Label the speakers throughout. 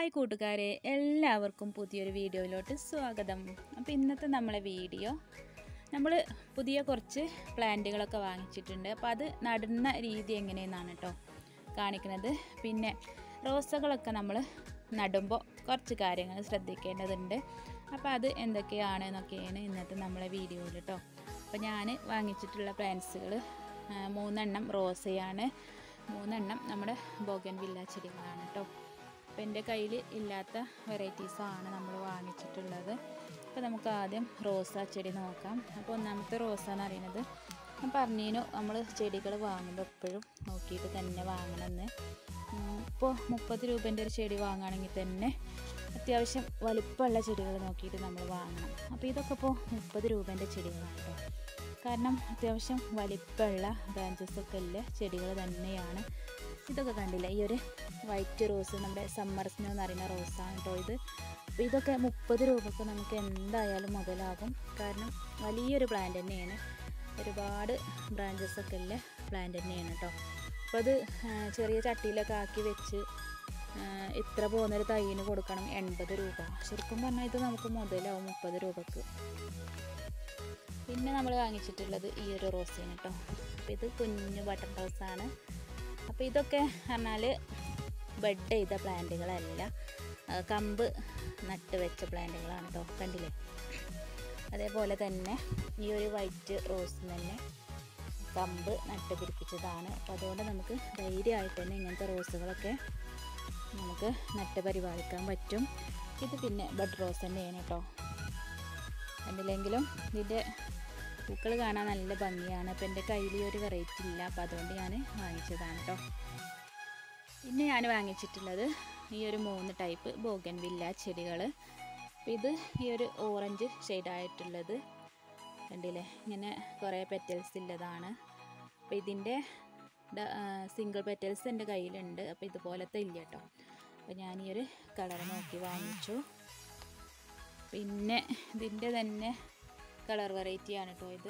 Speaker 1: hi കൂട്ടുകാരെ എല്ലാവർക്കും പുതിയൊരു വീഡിയോയിലോട്ട് സ്വാഗതം അപ്പോൾ ഇന്നത്തെ നമ്മളെ വീഡിയോ നമ്മൾ പുതിയ കുറച്ച് പ്ലാന്റുകളൊക്കെ വാങ്ങിച്ചിട്ടുണ്ട് അപ്പോൾ അത് നടുന്ന രീതി എങ്ങനെയെന്നാണ് കേട്ടോ കാണിക്കുന്നത് പിന്നെ റോസകളൊക്കെ നമ്മൾ നടുമ്പോൾ കുറച്ച് കാര്യങ്ങൾ ശ്രദ്ധിക്കേണ്ടതുണ്ട് അപ്പോൾ അത് എന്തൊക്കെയാണെന്നൊക്കെയാണ് ഇന്നത്തെ നമ്മളെ വീഡിയോയിൽ കേട്ടോ അപ്പോൾ ഞാൻ വാങ്ങിച്ചിട്ടുള്ള പ്ലാന്റ്സുകൾ മൂന്നെണ്ണം റോസയാണ് മൂന്നെണ്ണം നമ്മുടെ ബോഗൻ വില്ല ചെടികളാണ് കേട്ടോ അപ്പോൾ എൻ്റെ കയ്യിൽ ഇല്ലാത്ത വെറൈറ്റീസാണ് നമ്മൾ വാങ്ങിച്ചിട്ടുള്ളത് അപ്പോൾ നമുക്ക് ആദ്യം റോസ ചെടി നോക്കാം അപ്പോൾ ഒന്നാമത്തെ റോസ എന്ന് പറയുന്നത് ഞാൻ പറഞ്ഞതിനു നമ്മൾ ചെടികൾ വാങ്ങുമ്പോൾ എപ്പോഴും നോക്കിയിട്ട് തന്നെ വാങ്ങണമെന്ന് ഇപ്പോൾ മുപ്പത് രൂപേൻ്റെ ഒരു ചെടി വാങ്ങുകയാണെങ്കിൽ തന്നെ അത്യാവശ്യം വലിപ്പമുള്ള ചെടികൾ നോക്കിയിട്ട് നമ്മൾ വാങ്ങണം അപ്പോൾ ഇതൊക്കെ ഇപ്പോൾ മുപ്പത് രൂപേൻ്റെ ചെടികളാണ് കേട്ടോ കാരണം അത്യാവശ്യം വലിപ്പമുള്ള ബ്രാഞ്ചസ് ഒക്കെ ഉള്ള ചെടികൾ തന്നെയാണ് ഇതൊക്കെ കണ്ടില്ല ഈ ഒരു വൈറ്റ് റോസ് നമ്മുടെ സമ്മർ സ്നോ എന്ന് പറയുന്ന റോസാണ് കേട്ടോ ഇത് അപ്പോൾ ഇതൊക്കെ മുപ്പത് രൂപക്ക് നമുക്ക് എന്തായാലും മുതലാകും കാരണം വലിയൊരു പ്ലാന്റ് തന്നെയാണ് ഒരുപാട് ബ്രാഞ്ചസ് ഒക്കെ ഉള്ള പ്ലാന്റ് തന്നെയാണ് കേട്ടോ അപ്പോൾ അത് ചെറിയ ചട്ടിയിലൊക്കെ ആക്കി വെച്ച് ഇത്ര പോകുന്നൊരു തൈന് കൊടുക്കണം എൺപത് രൂപ ശരിക്കും പറഞ്ഞാൽ ഇത് നമുക്ക് മുതലാവും മുപ്പത് രൂപക്ക് പിന്നെ നമ്മൾ വാങ്ങിച്ചിട്ടുള്ളത് ഈ ഒരു റോസാണ് കേട്ടോ അപ്പോൾ ഇത് കുഞ്ഞു ബട്ടൺ റോസാണ് അപ്പോൾ ഇതൊക്കെ പറഞ്ഞാൽ ബഡ് ചെയ്ത പ്ലാന്റുകളല്ല കമ്പ് നട്ട് വെച്ച പ്ലാന്റുകളാണ് കേട്ടോ കണ്ടില്ലേ അതേപോലെ തന്നെ ഈ ഒരു വൈറ്റ് റോസ് തന്നെ കമ്പ് നട്ട് പിടിപ്പിച്ചതാണ് അപ്പോൾ അതുകൊണ്ട് നമുക്ക് ധൈര്യമായിട്ട് തന്നെ ഇങ്ങനത്തെ റോസുകളൊക്കെ നമുക്ക് നട്ട് പരിപാലിക്കാൻ പറ്റും ഇത് പിന്നെ ബഡ് റോസ് തന്നെയാണ് കേട്ടോ കണ്ടില്ലെങ്കിലും ഇതിൻ്റെ പൂക്കൾ കാണാൻ നല്ല ഭംഗിയാണ് അപ്പോൾ എൻ്റെ കയ്യിൽ ഈ ഒരു വെറൈറ്റി ഇല്ല അപ്പോൾ അതുകൊണ്ട് ഞാൻ വാങ്ങിച്ചതാണ് കേട്ടോ പിന്നെ ഞാൻ വാങ്ങിച്ചിട്ടുള്ളത് ഈ ഒരു മൂന്ന് ടൈപ്പ് ബോഗൻ വില്ല ചെടികൾ അപ്പോൾ ഇത് ഈ ഒരു ഓറഞ്ച് ഷെയ്ഡായിട്ടുള്ളത് കണ്ടില്ലേ ഇങ്ങനെ കുറേ പെറ്റൽസ് ഉള്ളതാണ് അപ്പോൾ ഇതിൻ്റെ സിംഗിൾ പെറ്റൽസ് എൻ്റെ കയ്യിലുണ്ട് അപ്പോൾ ഇതുപോലത്തെ ഇല്ല കേട്ടോ അപ്പോൾ ഞാൻ ഈ ഒരു കളർ നോക്കി വാങ്ങിച്ചു പിന്നെ ഇതിൻ്റെ തന്നെ കളർ വെറൈറ്റിയാണ് കേട്ടോ ഇത്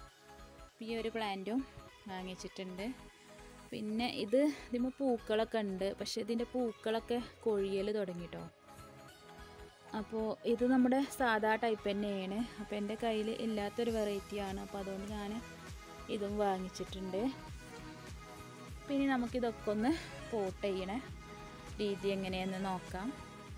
Speaker 1: ഈ ഒരു പ്ലാന്റും വാങ്ങിച്ചിട്ടുണ്ട് പിന്നെ ഇത് ഇതിമ്പോൾ പൂക്കളൊക്കെ ഉണ്ട് പക്ഷേ ഇതിൻ്റെ പൂക്കളൊക്കെ കൊഴിയൽ തുടങ്ങി കേട്ടോ അപ്പോൾ ഇത് നമ്മുടെ സാധാ ടൈപ്പ് തന്നെയാണ് അപ്പോൾ എൻ്റെ കയ്യിൽ ഇല്ലാത്തൊരു വെറൈറ്റിയാണ് അപ്പോൾ അതുകൊണ്ട് ഞാൻ ഇതും വാങ്ങിച്ചിട്ടുണ്ട് പിന്നെ നമുക്കിതൊക്കെ ഒന്ന് പോട്ട് ചെയ്യണ രീതി എങ്ങനെയെന്ന് നോക്കാം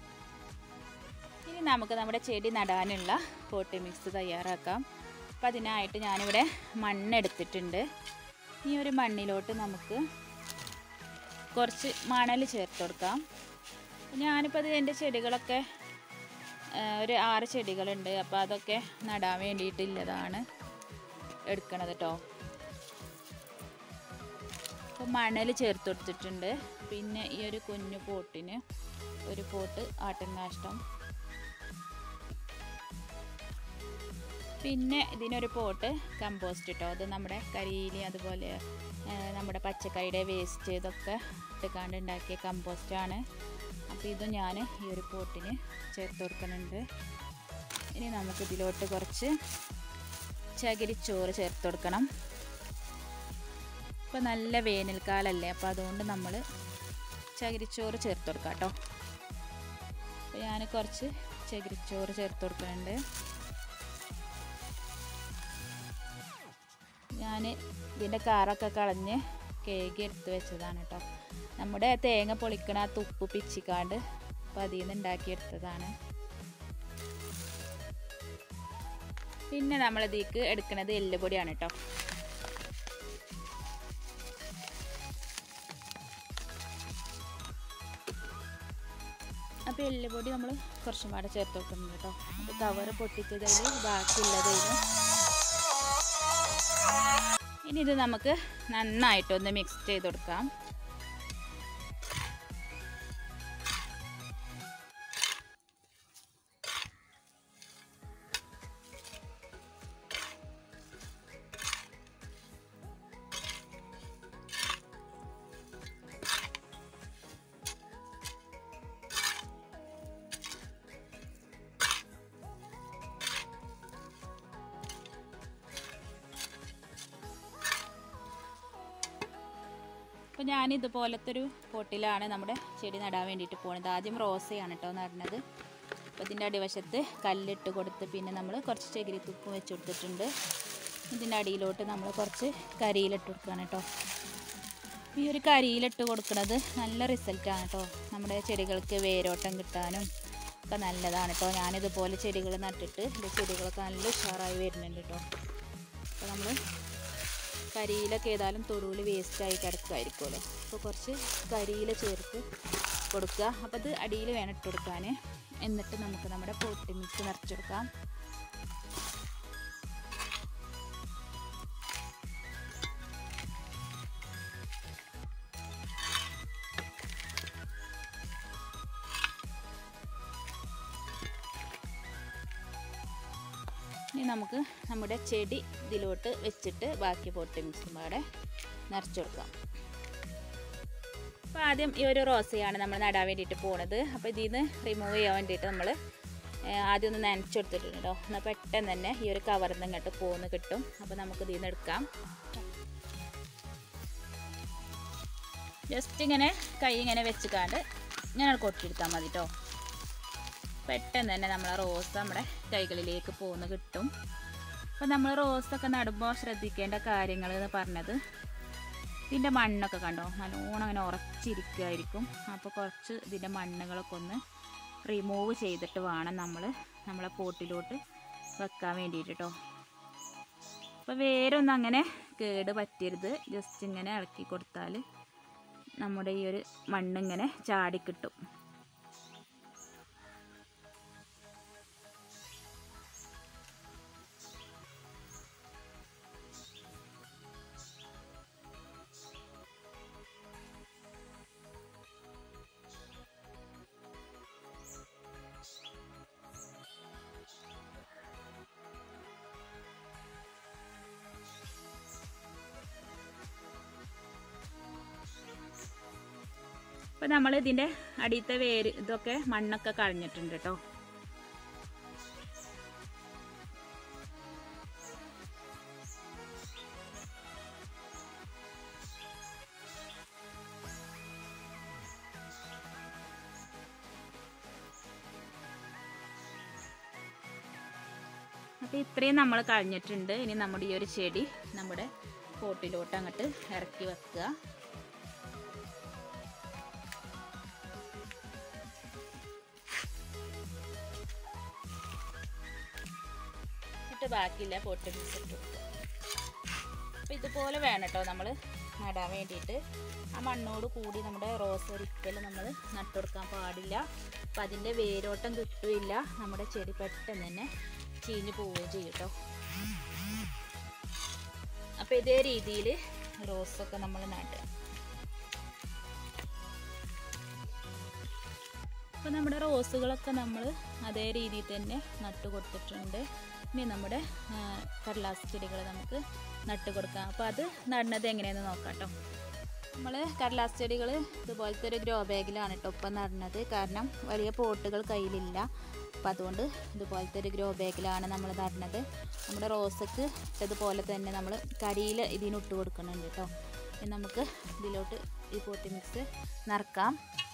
Speaker 1: ഇനി നമുക്ക് നമ്മുടെ ചെടി നടാനുള്ള പോട്ടി മിക്സ് തയ്യാറാക്കാം അപ്പം അതിനായിട്ട് ഞാനിവിടെ മണ്ണെടുത്തിട്ടുണ്ട് ഈ ഒരു മണ്ണിലോട്ട് നമുക്ക് കുറച്ച് മണൽ ചേർത്ത് കൊടുക്കാം ഞാനിപ്പോൾ അത് എൻ്റെ ചെടികളൊക്കെ ഒരു ആറ് ചെടികളുണ്ട് അപ്പോൾ അതൊക്കെ നടാൻ വേണ്ടിയിട്ടുള്ളതാണ് എടുക്കണത് കേട്ടോ അപ്പോൾ മണൽ ചേർത്ത് കൊടുത്തിട്ടുണ്ട് പിന്നെ ഈ ഒരു കുഞ്ഞു പോട്ടിന് ഒരു പോട്ട് ആട്ടിൻകാഷ്ടം പിന്നെ ഇതിനൊരു പോട്ട് കമ്പോസ്റ്റ് ഇട്ടോ അത് നമ്മുടെ കരിയിലി അതുപോലെ നമ്മുടെ പച്ചക്കറിയുടെ വേസ്റ്റ് ഇതൊക്കെ ഇട്ടുകാണ്ട് ഉണ്ടാക്കിയ കമ്പോസ്റ്റാണ് അപ്പോൾ ഇത് ഞാൻ ഈ ഒരു പോട്ടിന് ചേർത്ത് കൊടുക്കുന്നുണ്ട് ഇനി നമുക്ക് ഇതിലോട്ട് കുറച്ച് ചകിരിച്ചോറ് ചേർത്ത് കൊടുക്കണം ഇപ്പോൾ നല്ല വേനൽക്കാലമല്ലേ അപ്പോൾ അതുകൊണ്ട് നമ്മൾ ചകിരിച്ചോറ് ചേർത്ത് കൊടുക്കാം കേട്ടോ അപ്പോൾ ഞാൻ കുറച്ച് ചകിരിച്ചോറ് ചേർത്ത് കൊടുക്കുന്നുണ്ട് ഞാൻ ഇതിൻ്റെ കാറൊക്കെ കളഞ്ഞ് കേക്ക് എടുത്ത് വെച്ചതാണ് കേട്ടോ നമ്മുടെ തേങ്ങ പൊളിക്കണ ആ തുപ്പ് പിച്ചിക്കാണ്ട് അപ്പോൾ അതിൽ നിന്ന് ഉണ്ടാക്കിയെടുത്തതാണ് പിന്നെ നമ്മളിതേക്ക് എടുക്കുന്നത് എല്ലുപൊടിയാണ് കേട്ടോ അപ്പോൾ എല്ലുപൊടി നമ്മൾ കുറച്ചും പാടെ ചേർത്ത് വെക്കുന്നുണ്ട് കേട്ടോ അപ്പോൾ കവറ് പൊട്ടിച്ചതിൽ ബാക്കിയുള്ളതായിരുന്നു ഇനി ഇത് നമുക്ക് നന്നായിട്ടൊന്ന് മിക്സ് ചെയ്ത് കൊടുക്കാം അപ്പോൾ അപ്പോൾ ഞാൻ ഇതുപോലത്തെ ഒരു പോട്ടിലാണ് നമ്മുടെ ചെടി നടാൻ വേണ്ടിയിട്ട് പോകുന്നത് ആദ്യം റോസയാണ് കേട്ടോ നടുന്നത് അപ്പോൾ ഇതിൻ്റെ അടിവശത്ത് കല്ലിട്ട് കൊടുത്ത് പിന്നെ നമ്മൾ കുറച്ച് ചകിരി തുപ്പ് വെച്ച് കൊടുത്തിട്ടുണ്ട് ഇതിൻ്റെ അടിയിലോട്ട് നമ്മൾ കുറച്ച് കരിയിലിട്ട് കൊടുക്കുകയാണ് കേട്ടോ ഈ ഒരു കരിയിലിട്ട് കൊടുക്കുന്നത് നല്ല റിസൾട്ടാണ് കേട്ടോ നമ്മുടെ ചെടികൾക്ക് വേരോട്ടം കിട്ടാനും ഒക്കെ നല്ലതാണ് കേട്ടോ ഞാനിതുപോലെ ചെടികൾ നട്ടിട്ട് എൻ്റെ ചെടികളൊക്കെ നല്ല ഉഷാറായി വരുന്നുണ്ട് കേട്ടോ അപ്പോൾ നമ്മൾ കരിയിലൊക്കെ ഏതായാലും തൊടുവിൽ വേസ്റ്റായി കിടക്കുമായിരിക്കുമല്ലോ അപ്പോൾ കുറച്ച് കരിയില ചേർത്ത് കൊടുക്കുക അപ്പോൾ അത് അടിയിൽ വേണം ഇട്ട് കൊടുക്കാൻ എന്നിട്ട് നമുക്ക് നമ്മുടെ പൊട്ടി മിക്സ് നിറച്ചെടുക്കാം ഇനി നമുക്ക് നമ്മുടെ ചെടി ഇതിലോട്ട് വെച്ചിട്ട് ബാക്കി പൊട്ടി മിക്സും പാടെ നിറച്ചു കൊടുക്കാം അപ്പോൾ ആദ്യം ഈ ഒരു റോസയാണ് നമ്മൾ നടാൻ വേണ്ടിയിട്ട് പോണത് അപ്പോൾ ഇതിൽ നിന്ന് റിമൂവ് ചെയ്യാൻ വേണ്ടിയിട്ട് നമ്മൾ ആദ്യം ഒന്ന് നനച്ചെടുത്തിട്ടുണ്ട് കേട്ടോ എന്നാൽ പെട്ടെന്ന് തന്നെ ഈ ഒരു കവറിൽ നിന്ന് ഇങ്ങോട്ട് പോന്ന് കിട്ടും അപ്പോൾ നമുക്ക് ഇതിൽ നിന്ന് എടുക്കാം ജസ്റ്റ് ഇങ്ങനെ കൈ ഇങ്ങനെ വെച്ചുകാണ്ട് ഇങ്ങനെ കൊട്ടിയെടുത്താൽ മതി കേട്ടോ പെട്ടെന്ന് തന്നെ നമ്മൾ റോസ് നമ്മുടെ കൈകളിലേക്ക് പോകുന്ന കിട്ടും അപ്പോൾ നമ്മൾ റോസൊക്കെ നടുമ്പോൾ ശ്രദ്ധിക്കേണ്ട കാര്യങ്ങൾ എന്ന് പറഞ്ഞത് ഇതിൻ്റെ മണ്ണൊക്കെ കണ്ടോ നല്ലോണം അങ്ങനെ ഉറച്ചിരിക്കുമായിരിക്കും അപ്പോൾ കുറച്ച് ഇതിൻ്റെ മണ്ണുകളൊക്കെ ഒന്ന് റിമൂവ് ചെയ്തിട്ട് വേണം നമ്മൾ നമ്മളെ പോട്ടിലോട്ട് വെക്കാൻ വേണ്ടിയിട്ട് കേട്ടോ അപ്പോൾ വേരൊന്നും അങ്ങനെ കേട് പറ്റരുത് ജസ്റ്റ് ഇങ്ങനെ ഇളക്കി കൊടുത്താൽ നമ്മുടെ ഈ ഒരു മണ്ണിങ്ങനെ ചാടിക്കിട്ടും അപ്പോൾ നമ്മൾ ഇതിൻ്റെ അടിയത്തെ വേര് ഇതൊക്കെ മണ്ണൊക്കെ കളഞ്ഞിട്ടുണ്ട് കേട്ടോ അപ്പോൾ ഇത്രയും നമ്മൾ കളഞ്ഞിട്ടുണ്ട് ഇനി നമ്മുടെ ഈ ഒരു ചെടി നമ്മുടെ പോട്ടിലോട്ട് അങ്ങോട്ട് ഇറക്കി വെക്കുക എന്നിട്ട് ബാക്കിയില്ല പൊട്ടി മിക്സ് ഇട്ട് കൊടുക്കുക അപ്പോൾ ഇതുപോലെ വേണം കേട്ടോ നമ്മൾ നടാൻ വേണ്ടിയിട്ട് ആ മണ്ണോട് കൂടി നമ്മുടെ റോസ് ഒരിക്കലും നമ്മൾ നട്ടുകൊടുക്കാൻ പാടില്ല അപ്പം അതിൻ്റെ വേരോട്ടം കിട്ടുകയില്ല നമ്മുടെ ചെടി പെട്ടെന്ന് തന്നെ ചീഞ്ഞ് പോവുകയും ചെയ്യും കേട്ടോ അപ്പോൾ ഇതേ രീതിയിൽ റോസൊക്കെ നമ്മൾ നട്ടുക അപ്പോൾ നമ്മുടെ റോസുകളൊക്കെ നമ്മൾ അതേ രീതിയിൽ തന്നെ നട്ടു കൊടുത്തിട്ടുണ്ട് ഇനി നമ്മുടെ ആ, കടലാസ് ചെടികൾ നമുക്ക് നട്ട് കൊടുക്കാം അപ്പോൾ അത് നടുന്നത് എങ്ങനെയെന്ന് നോക്കാം കേട്ടോ നമ്മൾ കടലാസ് ചെടികൾ ഇതുപോലത്തെ ഒരു ഗ്രോ ബാഗിലാണ് കേട്ടോ ഇപ്പം നടുന്നത് കാരണം വലിയ പോട്ടുകൾ കയ്യിലില്ല അപ്പോൾ അതുകൊണ്ട് ഇതുപോലത്തെ ഒരു ഗ്രോ ബാഗിലാണ് നമ്മൾ നടുന്നത് നമ്മുടെ റോസക്ക് ഇതുപോലെ തന്നെ നമ്മൾ കരിയിൽ ഇതിന് ഇട്ട് കൊടുക്കുന്നുണ്ട് കേട്ടോ ഇനി നമുക്ക് ഇതിലോട്ട് ഈ പോട്ടി മിക്സ് നിറക്കാം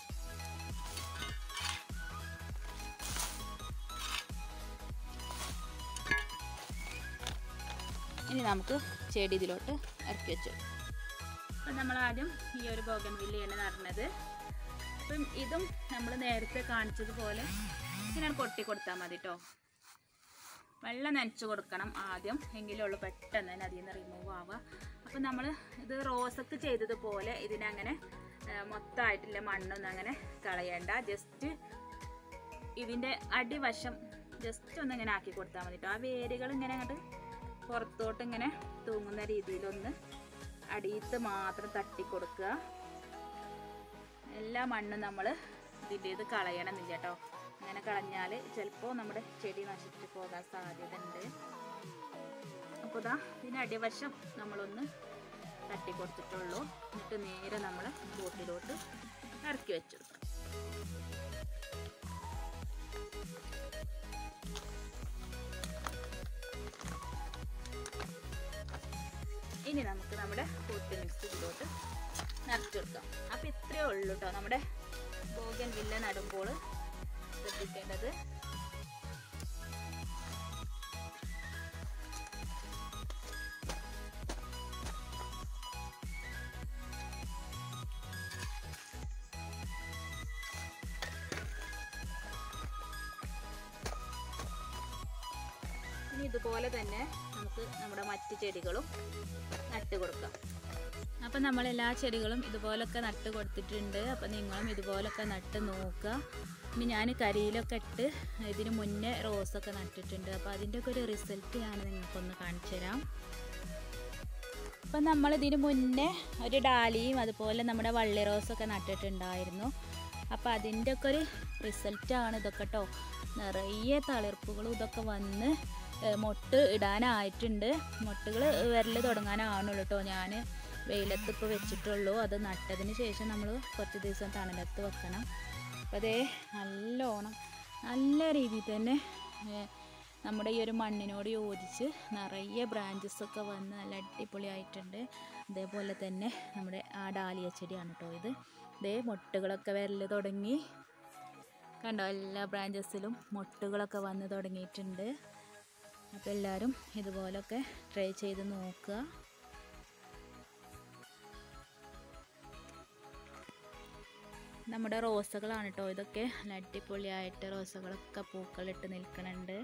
Speaker 1: ഇനി നമുക്ക് ചെടി ഇതിലോട്ട് ഇറക്കി വെച്ചു അപ്പം നമ്മൾ ആദ്യം ഈ ഒരു ബോഗൻ വില്ലയാണ് നടന്നത് അപ്പം ഇതും നമ്മൾ നേരത്തെ കാണിച്ചതുപോലെ ഇങ്ങനെ കൊട്ടി കൊടുത്താൽ മതി കേട്ടോ വെള്ളം നനച്ച് കൊടുക്കണം ആദ്യം എങ്കിലുള്ളൂ പെട്ടെന്ന് തന്നെ അതിൽ നിന്ന് റിമൂവ് ആവുക അപ്പം നമ്മൾ ഇത് റോസക്ക് ചെയ്തതുപോലെ ഇതിനങ്ങനെ ആ, മൊത്തമായിട്ടില്ല മണ്ണൊന്നും അങ്ങനെ കളയണ്ട ജസ്റ്റ് ഇതിൻ്റെ അടിവശം ജസ്റ്റ് ഒന്ന് ഇങ്ങനെ ആക്കി കൊടുത്താൽ മതി കേട്ടോ ആ വേരുകൾ ഇങ്ങനെ അങ്ങോട്ട് പുറത്തോട്ട് ഇങ്ങനെ തൂങ്ങുന്ന രീതിയിലൊന്ന് അടിയത്ത് മാത്രം തട്ടി കൊടുക്കുക എല്ലാ മണ്ണും നമ്മൾ ഇതിൻ്റെ ഇത് കളയണമെന്നില്ല കേട്ടോ അങ്ങനെ കളഞ്ഞാൽ ചിലപ്പോൾ നമ്മുടെ ചെടി നശിച്ചു പോകാൻ സാധ്യത ഉണ്ട് അപ്പോൾ ഇതാ ഇതിൻ്റെ അടിവശം നമ്മളൊന്ന് തട്ടി കൊടുത്തിട്ടുള്ളൂ എന്നിട്ട് നേരെ നമ്മൾ ബോട്ടിലോട്ട് ഇറക്കി വെച്ചു കൊടുക്കാം ഇനി നമുക്ക് നമ്മുടെ കൂട്ട് മിക്സ് ഇതിലോട്ട് നിറച്ചു കൊടുക്കാം അപ്പം ഇത്രയേ ഉള്ളൂ കേട്ടോ നമ്മുടെ ബോഗൻ വില്ല നടുമ്പോൾ ശ്രദ്ധിക്കേണ്ടത് ഇനി ഇതുപോലെ തന്നെ നമുക്ക് നമ്മുടെ മറ്റ് ചെടികളും നട്ട് കൊടുക്കാം അപ്പം നമ്മൾ എല്ലാ ചെടികളും ഇതുപോലൊക്കെ നട്ട് കൊടുത്തിട്ടുണ്ട് അപ്പം നിങ്ങളും ഇതുപോലൊക്കെ നട്ട് നോക്കുക ഇനി ഞാൻ കരിയിലൊക്കെ ഇട്ട് ഇതിന് മുന്നേ റോസൊക്കെ നട്ടിട്ടുണ്ട് അപ്പോൾ അതിൻ്റെയൊക്കെ ഒരു റിസൾട്ട് ഞാൻ നിങ്ങൾക്കൊന്ന് കാണിച്ചു തരാം അപ്പം നമ്മൾ ഇതിന് മുന്നേ ഒരു ഡാലിയും അതുപോലെ നമ്മുടെ വള്ളി റോസൊക്കെ നട്ടിട്ടുണ്ടായിരുന്നു അപ്പോൾ അതിൻ്റെ ഒക്കെ ഒരു റിസൾട്ടാണ് ഇതൊക്കെ കേട്ടോ നിറയെ തളിർപ്പുകളും ഇതൊക്കെ വന്ന് ഏഹ് മൊട്ട് ഇടാനായിട്ടുണ്ട് മൊട്ടുകൾ വരൽ തുടങ്ങാനാവണുള്ളൂ കേട്ടോ ഞാൻ വെയിലത്ത് ഇപ്പോൾ വെച്ചിട്ടുള്ളൂ അത് നട്ടതിന് ശേഷം നമ്മൾ കുറച്ച് ദിവസം തണലത്ത് വെക്കണം അപ്പോൾ അതേ നല്ലോണം നല്ല രീതിയിൽ തന്നെ ഏഹ് നമ്മുടെ ഈ ഒരു മണ്ണിനോട് യോജിച്ച് നിറയെ ബ്രാഞ്ചസ് ഒക്കെ വന്ന് നല്ല അടിപൊളിയായിട്ടുണ്ട് അതേപോലെ തന്നെ നമ്മുടെ ആ ഡാലിയ ചെടിയാണ് കേട്ടോ ഇത് ഇതേ മൊട്ടുകളൊക്കെ വരൽ തുടങ്ങി കണ്ടോ എല്ലാ ബ്രാഞ്ചസിലും മൊട്ടുകളൊക്കെ വന്ന് തുടങ്ങിയിട്ടുണ്ട് അപ്പോൾ എല്ലാവരും ഇതുപോലൊക്കെ ട്രൈ ചെയ്ത് നോക്കുക നമ്മുടെ റോസകളാണ് കേട്ടോ ഇതൊക്കെ നല്ല അടിപൊളിയായിട്ട് റോസകളൊക്കെ പൂക്കളിട്ട് നിൽക്കുന്നുണ്ട്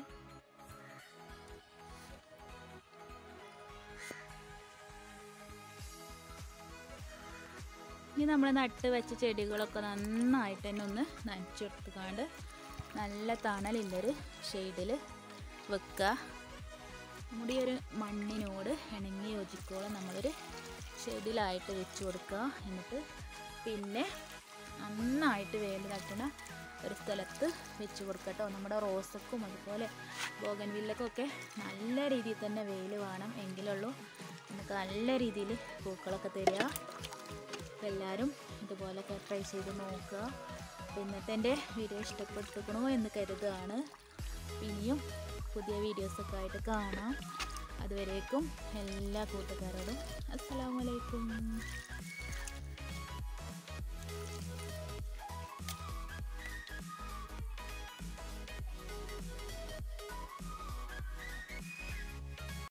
Speaker 1: ഇനി നമ്മൾ നട്ട് വെച്ച ചെടികളൊക്കെ നന്നായിട്ട് തന്നെ ഒന്ന് നനച്ചെടുത്തുകൊണ്ട് നല്ല തണലുള്ളൊരു ഷെയ്ഡിൽ വെക്കുക നമ്മുടെ ഈ ഒരു മണ്ണിനോട് ഇണങ്ങി യോജിക്കോളം നമ്മളൊരു ഷെയ്ഡിലായിട്ട് വെച്ച് കൊടുക്കുക എന്നിട്ട് പിന്നെ നന്നായിട്ട് വേല് തട്ടണ ഒരു സ്ഥലത്ത് വെച്ച് കൊടുക്കട്ടോ നമ്മുടെ റോസക്കും അതുപോലെ ബോഗൻവില്ലക്കൊക്കെ നല്ല രീതിയിൽ തന്നെ വെയിൽ വേണം എങ്കിലുള്ളൂ നമുക്ക് നല്ല രീതിയിൽ പൂക്കളൊക്കെ തരിക അപ്പോൾ എല്ലാവരും ഇതുപോലൊക്കെ ട്രൈ ചെയ്ത് നോക്കുക അപ്പോൾ ഇന്നത്തെ എൻ്റെ വീഡിയോ ഇഷ്ടപ്പെട്ടിരിക്കണോ എന്ന് കരുതുകയാണ് ഇനിയും പുതിയ വീഡിയോസൊക്കെ ആയിട്ട് കാണാം അതുവരേക്കും എല്ലാ കൂട്ടുകാരോടും അസ്സലാമലൈക്കും